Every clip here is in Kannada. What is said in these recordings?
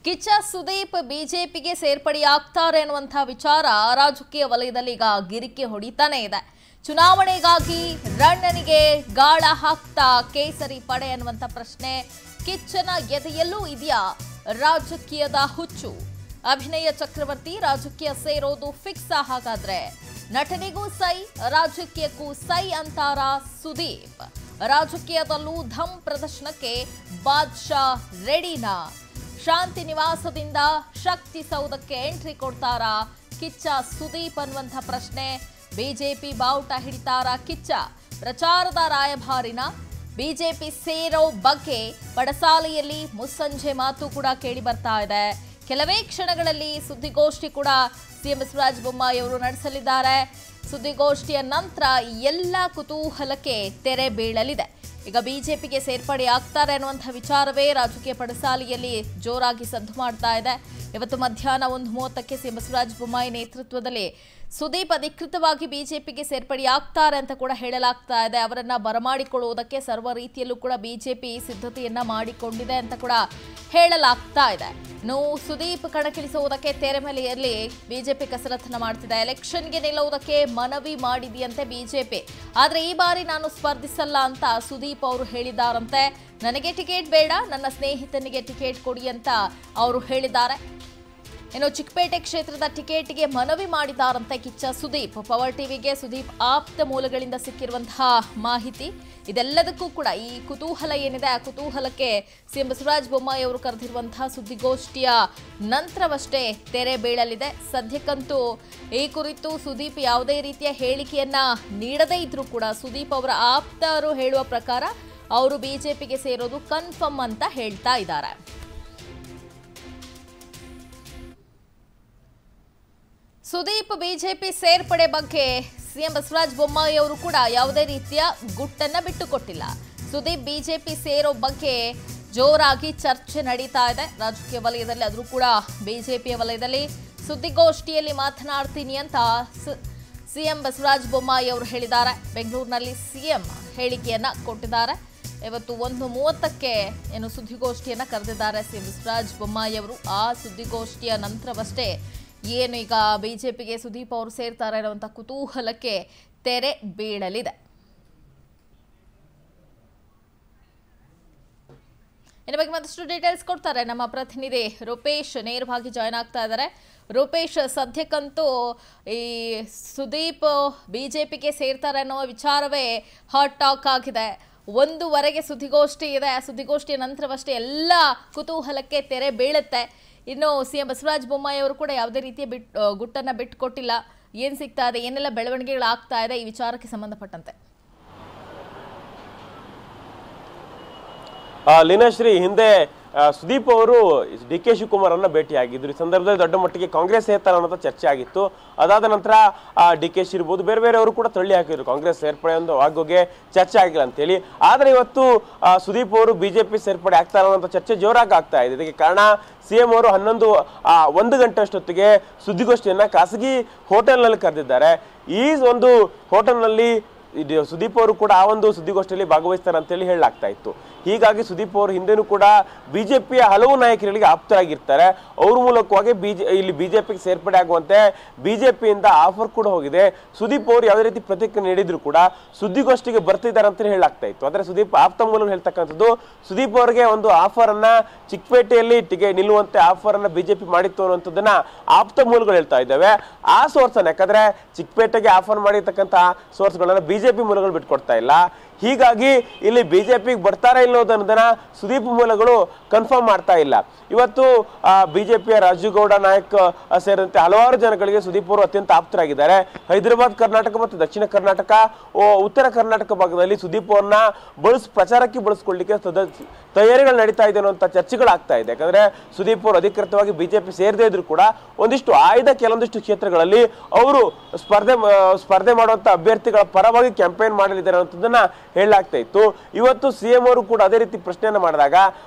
ಕಿಚ್ಚ ಸುದೀಪ್ ಬಿಜೆಪಿಗೆ ಸೇರ್ಪಡೆಯಾಗ್ತಾರೆ ಅನ್ನುವಂಥ ವಿಚಾರ ರಾಜಕೀಯ ವಲಯದಲ್ಲಿ ಈಗ ಗಿರಿಕೆ ಹೊಡಿತಾನೆ ಇದೆ ಚುನಾವಣೆಗಾಗಿ ರಣ್ಣನಿಗೆ ಗಾಳ ಹಾಕ್ತಾ ಕೇಸರಿ ಪಡೆ ಅನ್ನುವಂಥ ಪ್ರಶ್ನೆ ಕಿಚ್ಚನ ಎದೆಯಲ್ಲೂ ಇದೆಯಾ ರಾಜಕೀಯದ ಹುಚ್ಚು ಅಭಿನಯ ಚಕ್ರವರ್ತಿ ರಾಜಕೀಯ ಸೇರೋದು ಫಿಕ್ಸ್ ಹಾಗಾದ್ರೆ ನಟನೆಗೂ ಸೈ ರಾಜಕೀಯಕ್ಕೂ ಸೈ ಅಂತಾರ ಸುದೀಪ್ ರಾಜಕೀಯದಲ್ಲೂ ಧಮ್ ಪ್ರದರ್ಶನಕ್ಕೆ ಬಾದ್ಶಾ ರೆಡಿನಾ ಶಾಂತಿ ನಿವಾಸದಿಂದ ಶಕ್ತಿ ಸೌಧಕ್ಕೆ ಎಂಟ್ರಿ ಕೊಡ್ತಾರಾ ಕಿಚ್ಚ ಸುದೀಪ್ ಅನ್ನುವಂಥ ಪ್ರಶ್ನೆ ಬಿಜೆಪಿ ಬಾವುಟ ಹಿಡಿತಾರಾ ಕಿಚ್ಚ ಪ್ರಚಾರದ ರಾಯಭಾರಿನ ಬಿಜೆಪಿ ಸೇರೋ ಬಗ್ಗೆ ಪಡಸಾಲೆಯಲ್ಲಿ ಮುಸ್ಸಂಜೆ ಮಾತು ಕೂಡ ಕೇಳಿ ಬರ್ತಾ ಇದೆ ಕೆಲವೇ ಕ್ಷಣಗಳಲ್ಲಿ ಸುದ್ದಿಗೋಷ್ಠಿ ಕೂಡ ಸಿಎಂ ಬಸವರಾಜ ಬೊಮ್ಮಾಯಿ ಅವರು ನಡೆಸಲಿದ್ದಾರೆ ಸುದ್ದಿಗೋಷ್ಠಿಯ ನಂತರ ಎಲ್ಲ ಕುತೂಹಲಕ್ಕೆ ತೆರೆ ಬೀಳಲಿದೆ ಈಗ ಬಿಜೆಪಿಗೆ ಸೇರ್ಪಡೆ ಆಗ್ತಾರೆ ಅನ್ನುವಂಥ ವಿಚಾರವೇ ರಾಜಕೀಯ ಪಡಸಾಲೆಯಲ್ಲಿ ಜೋರಾಗಿ ಸದ್ದು ಮಾಡ್ತಾ ಇದೆ ಇವತ್ತು ಮಧ್ಯಾಹ್ನ ಒಂದು ಮೂವತ್ತಕ್ಕೆ ಸಿಎಂ ಬಸವರಾಜ ಬೊಮ್ಮಾಯಿ ನೇತೃತ್ವದಲ್ಲಿ ಸುದೀಪ್ ಅಧಿಕೃತವಾಗಿ ಬಿಜೆಪಿಗೆ ಸೇರ್ಪಡೆಯಾಗ್ತಾರೆ ಅಂತ ಕೂಡ ಹೇಳಲಾಗ್ತಾ ಇದೆ ಅವರನ್ನ ಬರಮಾಡಿಕೊಳ್ಳುವುದಕ್ಕೆ ಸರ್ವ ರೀತಿಯಲ್ಲೂ ಕೂಡ ಬಿಜೆಪಿ ಸಿದ್ಧತೆಯನ್ನ ಮಾಡಿಕೊಂಡಿದೆ ಅಂತ ಕೂಡ ಹೇಳಲಾಗ್ತಾ ಇದೆ ಇನ್ನು ಸುದೀಪ್ ಕಣಕ್ಕಿಳಿಸುವುದಕ್ಕೆ ತೆರೆಮಲೆಯಲ್ಲಿ ಬಿಜೆಪಿ ಕಸರತ್ತನ್ನ ಮಾಡ್ತಿದೆ ಎಲೆಕ್ಷನ್ಗೆ ನಿಲ್ಲುವುದಕ್ಕೆ ಮನವಿ ಮಾಡಿದೆಯಂತೆ ಬಿಜೆಪಿ ಆದ್ರೆ ಈ ಬಾರಿ ನಾನು ಸ್ಪರ್ಧಿಸಲ್ಲ ಅಂತ ಸುದೀಪ್ ಅವರು ಹೇಳಿದ್ದಾರಂತೆ ನನಗೆ ಟಿಕೆಟ್ ಬೇಡ ನನ್ನ ಸ್ನೇಹಿತನಿಗೆ ಟಿಕೆಟ್ ಕೊಡಿ ಅಂತ ಅವರು ಹೇಳಿದ್ದಾರೆ ಇನ್ನು ಚಿಕ್ಕಪೇಟೆ ಕ್ಷೇತ್ರದ ಟಿಕೆಟ್ಗೆ ಮನವಿ ಮಾಡಿದ್ದಾರಂತೆ ಕಿಚ್ಚ ಸುದೀಪ್ ಪವರ್ ಟಿವಿಗೆ ಸುದೀಪ್ ಆಪ್ತ ಮೂಲಗಳಿಂದ ಸಿಕ್ಕಿರುವಂತಹ ಮಾಹಿತಿ ಇದೆಲ್ಲದಕ್ಕೂ ಕೂಡ ಈ ಕುತೂಹಲ ಏನಿದೆ ಆ ಕುತೂಹಲಕ್ಕೆ ಸಿಎಂ ಬಸವರಾಜ ಬೊಮ್ಮಾಯಿ ಅವರು ಕರೆದಿರುವಂತಹ ಸುದ್ದಿಗೋಷ್ಠಿಯ ನಂತರವಷ್ಟೇ ತೆರೆ ಬೀಳಲಿದೆ ಸದ್ಯಕ್ಕಂತೂ ಈ ಕುರಿತು ಸುದೀಪ್ ಯಾವುದೇ ರೀತಿಯ ಹೇಳಿಕೆಯನ್ನ ನೀಡದೇ ಇದ್ರೂ ಕೂಡ ಸುದೀಪ್ ಅವರ ಆಪ್ತರು ಹೇಳುವ ಪ್ರಕಾರ ಅವರು ಬಿಜೆಪಿಗೆ ಸೇರೋದು ಕನ್ಫರ್ಮ್ ಅಂತ ಹೇಳ್ತಾ ಇದ್ದಾರೆ ಸುದೀಪ್ ಬಿಜೆಪಿ ಸೇರ್ಪಡೆ ಬಗ್ಗೆ ಸಿಎಂ ಬಸವರಾಜ ಬೊಮ್ಮಾಯಿ ಅವರು ಕೂಡ ಯಾವುದೇ ರೀತಿಯ ಗುಟ್ಟನ್ನ ಬಿಟ್ಟುಕೊಟ್ಟಿಲ್ಲ ಸುದೀಪ್ ಬಿಜೆಪಿ ಸೇರೋ ಬಗ್ಗೆ ಜೋರಾಗಿ ಚರ್ಚೆ ನಡೀತಾ ಇದೆ ರಾಜಕೀಯ ವಲಯದಲ್ಲಿ ಆದರೂ ಕೂಡ ಬಿಜೆಪಿಯ ವಲಯದಲ್ಲಿ ಸುದ್ದಿಗೋಷ್ಠಿಯಲ್ಲಿ ಮಾತನಾಡ್ತೀನಿ ಅಂತ ಸಿಎಂ ಬಸವರಾಜ ಬೊಮ್ಮಾಯಿ ಅವರು ಹೇಳಿದ್ದಾರೆ ಬೆಂಗಳೂರಿನಲ್ಲಿ ಸಿಎಂ ಹೇಳಿಕೆಯನ್ನ ಕೊಟ್ಟಿದ್ದಾರೆ ಇವತ್ತು ಒಂದು ಮೂವತ್ತಕ್ಕೆ ಏನು ಸುದ್ದಿಗೋಷ್ಠಿಯನ್ನ ಕರೆದಿದ್ದಾರೆ ಸಿಎಂ ಬಸವರಾಜ ಬೊಮ್ಮಾಯಿ ಅವರು ಆ ಸುದ್ದಿಗೋಷ್ಠಿಯ ನಂತರವಷ್ಟೇ ಏನು ಈಗ ಬಿಜೆಪಿಗೆ ಸುದೀಪ್ ಅವರು ಸೇರ್ತಾರೆ ಅನ್ನುವಂಥ ಕುತೂಹಲಕ್ಕೆ ತೆರೆ ಬೀಳಲಿದೆ ಇನ್ನು ಬಗ್ಗೆ ಮತ್ತಷ್ಟು ಡೀಟೇಲ್ಸ್ ಕೊಡ್ತಾರೆ ನಮ್ಮ ಪ್ರತಿನಿಧಿ ರೂಪೇಶ್ ನೇರವಾಗಿ ಜಾಯ್ನ್ ಆಗ್ತಾ ಇದ್ದಾರೆ ರೂಪೇಶ್ ಸದ್ಯಕ್ಕಂತೂ ಈ ಸುದೀಪ್ ಬಿಜೆಪಿಗೆ ಸೇರ್ತಾರೆ ಅನ್ನೋ ವಿಚಾರವೇ ಹಾಟ್ ಟಾಕ್ ಆಗಿದೆ ಒಂದುವರೆಗೆ ಸುದ್ದಿಗೋಷ್ಠಿ ಇದೆ ಆ ಸುದ್ದಿಗೋಷ್ಠಿಯ ನಂತರವಷ್ಟೇ ಎಲ್ಲ ಕುತೂಹಲಕ್ಕೆ ತೆರೆ ಬೀಳುತ್ತೆ ಇನ್ನು ಸಿ ಎಂ ಬಸವರಾಜ ಬೊಮ್ಮಾಯಿ ಅವರು ಕೂಡ ಯಾವುದೇ ರೀತಿಯ ಬಿಟ್ ಗುಟ್ಟನ್ನು ಬಿಟ್ಟುಕೊಟ್ಟಿಲ್ಲ ಏನು ಸಿಗ್ತಾ ಇದೆ ಏನೆಲ್ಲ ಬೆಳವಣಿಗೆಗಳಾಗ್ತಾ ಇದೆ ಈ ವಿಚಾರಕ್ಕೆ ಸಂಬಂಧಪಟ್ಟಂತೆ ಆ, ಲೀನಾಶ್ರೀ ಹಿಂದೆ ಆ, ಸುದೀಪ್ ಅವರು ಡಿ ಕೆ ಶಿವಕುಮಾರ್ ಅನ್ನ ಭೇಟಿಯಾಗಿದ್ರು ಈ ಸಂದರ್ಭದಲ್ಲಿ ದೊಡ್ಡ ಮಟ್ಟಿಗೆ ಕಾಂಗ್ರೆಸ್ ಸೇರ್ತಾರೆ ಅನ್ನೋ ಚರ್ಚೆ ಆಗಿತ್ತು ಅದಾದ ನಂತರ ಡಿ ಕೆ ಶಿ ಇರ್ಬೋದು ಬೇರೆ ಬೇರೆಯವರು ಕೂಡ ತಳ್ಳಿ ಹಾಕಿದ್ರು ಕಾಂಗ್ರೆಸ್ ಸೇರ್ಪಡೆ ಒಂದು ಆಗೋಗೆ ಚರ್ಚೆ ಆಗಿಲ್ಲ ಅಂತೇಳಿ ಆದ್ರೆ ಇವತ್ತು ಆ, ಸುದೀಪ್ ಅವರು ಬಿಜೆಪಿ ಸೇರ್ಪಡೆ ಆಗ್ತಾರೆ ಅನ್ನೋ ಚರ್ಚೆ ಜೋರಾಗಿ ಆಗ್ತಾ ಇದೆ ಇದಕ್ಕೆ ಕಾರಣ ಸಿಎಂ ಅವರು ಹನ್ನೊಂದು ಆ, ಒಂದು ಗಂಟೆ ಅಷ್ಟೊತ್ತಿಗೆ ಸುದ್ದಿಗೋಷ್ಠಿಯನ್ನ ಖಾಸಗಿ ಹೋಟೆಲ್ನಲ್ಲಿ ಕರೆದಿದ್ದಾರೆ ಈ ಒಂದು ಹೋಟೆಲ್ನಲ್ಲಿ ಇದು ಸುದೀಪ್ ಅವರು ಕೂಡ ಆ ಒಂದು ಸುದ್ದಿಗೋಷ್ಠಿಯಲ್ಲಿ ಭಾಗವಹಿಸ್ತಾರೆ ಅಂತೇಳಿ ಹೇಳಲಾಗ್ತಾ ಇತ್ತು ಹೀಗಾಗಿ ಸುದೀಪ್ ಅವರು ಹಿಂದೆನೂ ಕೂಡ ಬಿಜೆಪಿಯ ಹಲವು ನಾಯಕರಿಗೆ ಆಪ್ತರಾಗಿರ್ತಾರೆ ಅವ್ರ ಮೂಲಕವಾಗಿ ಬಿಜೆ ಇಲ್ಲಿ ಬಿಜೆಪಿಗೆ ಸೇರ್ಪಡೆ ಆಗುವಂತೆ ಬಿಜೆಪಿಯಿಂದ ಆಫರ್ ಕೂಡ ಹೋಗಿದೆ ಸುದೀಪ್ ಅವರು ಯಾವುದೇ ರೀತಿ ಪ್ರತಿಕ್ರಿಯೆ ನೀಡಿದ್ರು ಕೂಡ ಸುದ್ದಿಗೋಷ್ಠಿಗೆ ಬರ್ತಿದ್ದಾರೆ ಅಂತ ಹೇಳಲಾಗ್ತಾ ಇತ್ತು ಆದ್ರೆ ಸುದೀಪ್ ಆಪ್ತ ಮೂಲಗಳು ಹೇಳ್ತಕ್ಕಂಥದ್ದು ಸುದೀಪ್ ಅವರಿಗೆ ಒಂದು ಆಫರ್ ಅನ್ನ ಚಿಕ್ಕಪೇಟೆಯಲ್ಲಿ ಟಿಕೆ ನಿಲ್ಲುವಂತೆ ಆಫರ್ ಅನ್ನ ಬಿಜೆಪಿ ಮಾಡಿತ್ತು ಅನ್ನುವಂಥದ್ದನ್ನ ಆಪ್ತ ಮೂಲಗಳು ಹೇಳ್ತಾ ಇದ್ದಾವೆ ಆ ಸೋರ್ಸ್ ಅನ್ನ ಯಾಕಂದ್ರೆ ಚಿಕ್ಕಪೇಟೆಗೆ ಆಫರ್ ಮಾಡಿರ್ತಕ್ಕಂಥ ಸೋರ್ಸ್ಗಳನ್ನ ಬಿಜೆಪಿ ಮೂಲಗಳು ಬಿಟ್ಕೊಡ್ತಾ ಇಲ್ಲ ಹೀಗಾಗಿ ಇಲ್ಲಿ ಬಿಜೆಪಿಗೆ ಬರ್ತಾರಾ ಇಲ್ಲೋದನ್ನ ಸುದೀಪ್ ಮೂಲಗಳು ಕನ್ಫರ್ಮ್ ಮಾಡ್ತಾ ಇಲ್ಲ ಇವತ್ತು ಬಿಜೆಪಿಯ ರಾಜೀವ್ ಗೌಡ ನಾಯಕ್ ಆ, ಸೇರಿದಂತೆ ಹಲವಾರು ಜನಗಳಿಗೆ ಸುದೀಪ್ ಅವರು ಅತ್ಯಂತ ಆಪ್ತರಾಗಿದ್ದಾರೆ ಹೈದರಾಬಾದ್ ಕರ್ನಾಟಕ ಮತ್ತು ದಕ್ಷಿಣ ಕರ್ನಾಟಕ ಓ, ಉತ್ತರ ಕರ್ನಾಟಕ ಭಾಗದಲ್ಲಿ ಸುದೀಪ್ ಅವ್ರನ್ನ ಬಳಸ್ ಪ್ರಚಾರಕ್ಕೆ ಬಳಸ್ಕೊಳ್ಳಿಕ್ಕೆ ಸದ- ತಯಾರಿಗಳು ನಡೀತಾ ಇದೆ ಅನ್ನುವಂಥ ಚರ್ಚೆಗಳಾಗ್ತಾ ಇದೆ ಯಾಕಂದ್ರೆ ಸುದೀಪ್ ಅವರು ಅಧಿಕೃತವಾಗಿ ಬಿಜೆಪಿ ಸೇರದೇ ಇದ್ರು ಕೂಡ ಒಂದಿಷ್ಟು ಆಯ್ದ ಕೆಲವೊಂದಿಷ್ಟು ಕ್ಷೇತ್ರಗಳಲ್ಲಿ ಅವರು ಸ್ಪರ್ಧೆ ಮ- ಸ್ಪರ್ಧೆ ಮಾಡುವಂತ ಅಭ್ಯರ್ಥಿಗಳ ಪರವಾಗಿ ಕ್ಯಾಂಪೇನ್ ಮಾಡಲಿದ್ದಾರೆ ಅನ್ನೋದನ್ನ ಹೇಳಲಾಗ್ತಾ ಇತ್ತು ಇವತ್ತು ಸಿಎಂ ಅವರು ಕೂಡ ಅದೇ ರೀತಿ ಪ್ರಶ್ನೆಯನ್ನ ಮಾಡಿದಾಗ ಒಂದು ಅಚ್ಚರಿ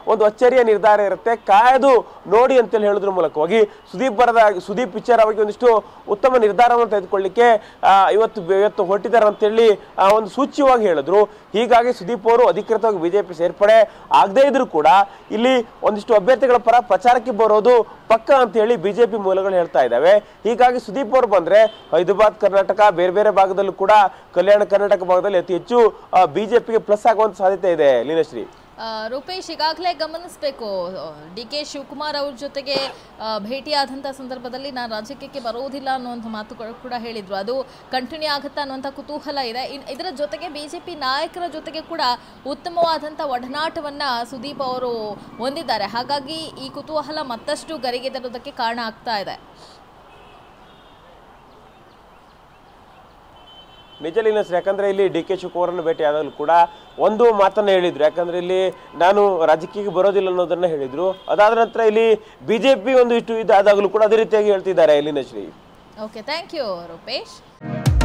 ಭರ್ಜರಿಯ ನಿರ್ಧಾರ ಇರುತ್ತೆ ಕಾಯ್ದು ನೋಡಿ ಅಂತೇಳಿ ಹೇಳೋದ್ರ ಮೂಲಕವಾಗಿ ಸುದೀಪ್ ಬರದ ಸುದೀಪ್ ವಿಚಾರ ಅವರಿಗೆ ಒಂದಿಷ್ಟು ಉತ್ತಮ ನಿರ್ಧಾರವನ್ನು ತೆಗೆದುಕೊಳ್ಳಿಕ್ಕೆ ಆ, ಇವತ್ತು ಇವತ್ತು ಹೊರಟಿದ್ದಾರೆ ಅಂತೇಳಿ ಆ, ಒಂದು ಸೂಚ್ಯವಾಗಿ ಹೇಳಿದ್ರು ಹೀಗಾಗಿ ಸುದೀಪ್ ಅವರು ಅಧಿಕೃತವಾಗಿ ಬಿಜೆಪಿ ಸೇರ್ಪಡೆ ಆಗದೇ ಇದ್ರು ಕೂಡ ಇಲ್ಲಿ ಒಂದಿಷ್ಟು ಅಭ್ಯರ್ಥಿಗಳ ಪರ ಪ್ರಚಾರಕ್ಕೆ ಬರೋದು ಪಕ್ಕ ಅಂತ ಹೇಳಿ ಬಿಜೆಪಿ ಮೂಲಗಳು ಹೇಳ್ತಾ ಇದ್ದಾವೆ ಹೀಗಾಗಿ ಸುದೀಪ್ ಅವರು ಬಂದ್ರೆ ಹೈದರಾಬಾದ್ ಕರ್ನಾಟಕ ಬೇರೆ ಬೇರೆ ಭಾಗದಲ್ಲೂ ಕೂಡ ಕಲ್ಯಾಣ ಕರ್ನಾಟಕ ಭಾಗದಲ್ಲಿ ಅತಿ ಹೆಚ್ಚು ಬಿಜೆಪಿಗೆ ಪ್ಲಸ್ ಆಗುವಂತ ಸಾಧ್ಯತೆ ಇದೆ ಲೀನಶ್ರೀ ಆ, ರೂಪೇಶ್ ಈಗಾಗಲೇ ಗಮನಿಸಬೇಕು ಡಿ ಕೆ ಶಿವಕುಮಾರ್ ಅವ್ರ ಜೊತೆಗೆ ಆ, ಭೇಟಿಯಾದಂಥ ಸಂದರ್ಭದಲ್ಲಿ ನಾನು ರಾಜಕೀಯಕ್ಕೆ ಬರೋದಿಲ್ಲ ಅನ್ನುವಂಥ ಮಾತುಗಳು ಕೂಡ ಹೇಳಿದ್ರು ಅದು ಕಂಟಿನ್ಯೂ ಆಗುತ್ತಾ ಅನ್ನುವಂಥ ಕುತೂಹಲ ಇದೆ ಇನ್- ಇದರ ಜೊತೆಗೆ ಬಿಜೆಪಿ ನಾಯಕರ ಜೊತೆಗೆ ಕೂಡ ಉತ್ತಮವಾದಂಥ ಒಡನಾಟವನ್ನ ಸುದೀಪ್ ಅವರು ಹೊಂದಿದ್ದಾರೆ ಹಾಗಾಗಿ ಈ ಕುತೂಹಲ ಮತ್ತಷ್ಟು ಗರಿಗೆದರೋದಕ್ಕೆ ಕಾರಣ ಆಗ್ತಾ ಇದೆ ನಿಜ ಲೀನಸ್ ಯಾಕಂದ್ರೆ ಇಲ್ಲಿ ಡಿ ಕೆ ಶಿವಕುಮಾರನ್ನು ಭೇಟಿ ಆದಾಗಲೂ ಕೂಡ ಒಂದು ಮಾತನ್ನ ಹೇಳಿದ್ರು ಯಾಕಂದ್ರೆ ಇಲ್ಲಿ ನಾನು ರಾಜಕೀಯಕ್ಕೆ ಬರೋದಿಲ್ಲ ಅನ್ನೋದನ್ನ ಹೇಳಿದ್ರು ಅದಾದ ನಂತರ ಇಲ್ಲಿ ಬಿಜೆಪಿ ಒಂದು ಇಷ್ಟು ಇದಾದಾಗಲೂ ಕೂಡ ಅದೇ ರೀತಿಯಾಗಿ ಹೇಳ್ತಿದ್ದಾರೆ Leenashree okay thank you Rupesh